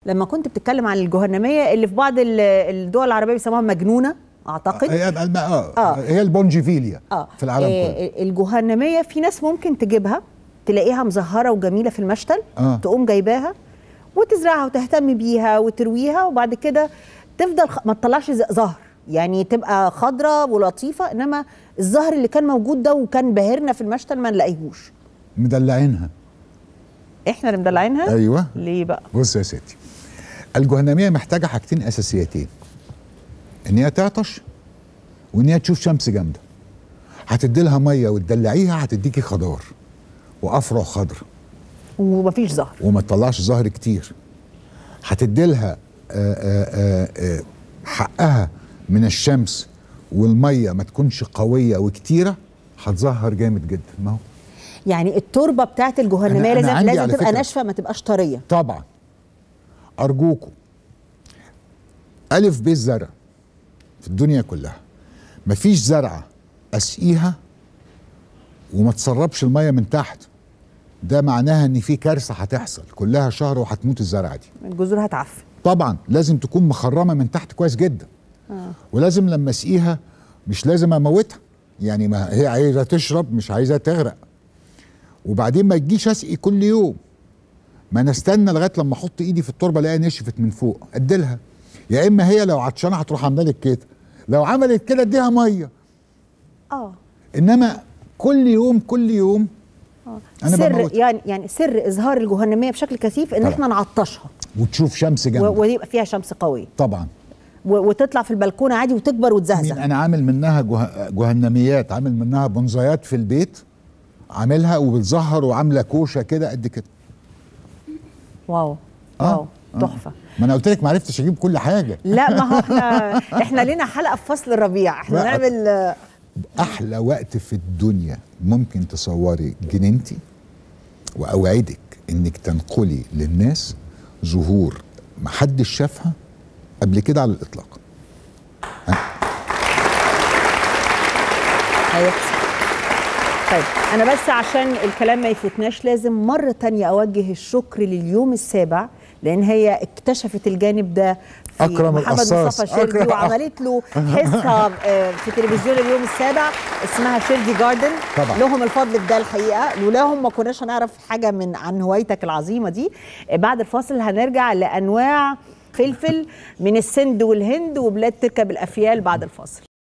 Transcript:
لما كنت بتتكلم عن الجهنميه اللي في بعض ال- الدول العربيه بيسموها مجنونه اعتقد هي اه, آه. آه. هي البونجيفيليا اه في العالم كله آه الجهنميه في ناس ممكن تجيبها تلاقيها مزهره وجميله في المشتل آه. تقوم جايباها وتزرعها وتهتم بيها وترويها وبعد كده تفضل خ... ما تطلعش ز- زهر يعني تبقى خضراء ولطيفه انما الزهر اللي كان موجود ده وكان باهرنا في المشتل ما نلاقيهوش مدلعينها احنا اللي مدلعينها ايوه ليه بقى بص يا ستي الجهنميه محتاجه حاجتين اساسيتين ان هي تعطش وان هي تشوف شمس جامده هتدي لها ميه وتدلعيها هتديكي خضار وافرع خضر ومفيش زهر وما تطلعش زهر كتير هتدي لها حقها من الشمس والميه ما تكونش قويه وكتيره هتزهر جامد جدا ما هو يعني التربه بتاعت الجهنميه أنا- أنا لازم عندي لازم على تبقى فكرة- ناشفه ما تبقاش طريه طبعا ارجوكم الف ب زرع في الدنيا كلها مفيش زرعه اسقيها وما تسربش الميه من تحت ده معناها ان في كارثه هتحصل كلها شهر وهتموت الزرعه دي الجذور هتعفن طبعا لازم تكون مخرمه من تحت كويس جدا آه. ولازم لما اسقيها مش لازم اموتها يعني ما هي عايزه تشرب مش عايزه تغرق وبعدين ما تجيش اسقي كل يوم ما انا استنى لغايه لما احط ايدي في التربه الاقيها نشفت من فوق اديلها يا اما هي لو عطشانه هتروح عامله لك كده لو عملت كده اديها ميه اه انما كل يوم كل يوم انا سر بموت يعني يعني سر اظهار الجهنميه بشكل كثيف ان طبعا. احنا نعطشها وتشوف شمس و- جامده ويبقى فيها شمس قويه طبعا و- وتطلع في البلكونه عادي وتكبر مين وتزهزه انا عامل منها جه... جهنميات عامل منها بونزايات في البيت عاملها وبتزهر وعامله كوشه كده قد كده واو آه، واو آه. تحفه ما انا قلت لك ما عرفتش اجيب كل حاجه لا ما هو احنا احنا لنا حلقه في فصل الربيع احنا لا. نعمل آه، احلى وقت في الدنيا ممكن تصوري جنينتي واوعدك انك تنقلي للناس ظهور محدش شافها قبل كده على الاطلاق هيحصل طيب انا بس عشان الكلام ما يفوتناش لازم مره تانية اوجه الشكر لليوم السابع لان هي اكتشفت الجانب ده في أكرم محمد القصاص. مصطفى شيردي أكرم. وعملت له حصه آه، في تلفزيون اليوم السابع اسمها شيردي جاردن طبعا. لهم الفضل في ده الحقيقه لولاهم ما كناش هنعرف حاجه من عن هوايتك العظيمه دي آه، بعد الفاصل هنرجع لانواع فلفل من السند والهند وبلاد تركب الافيال بعد الفاصل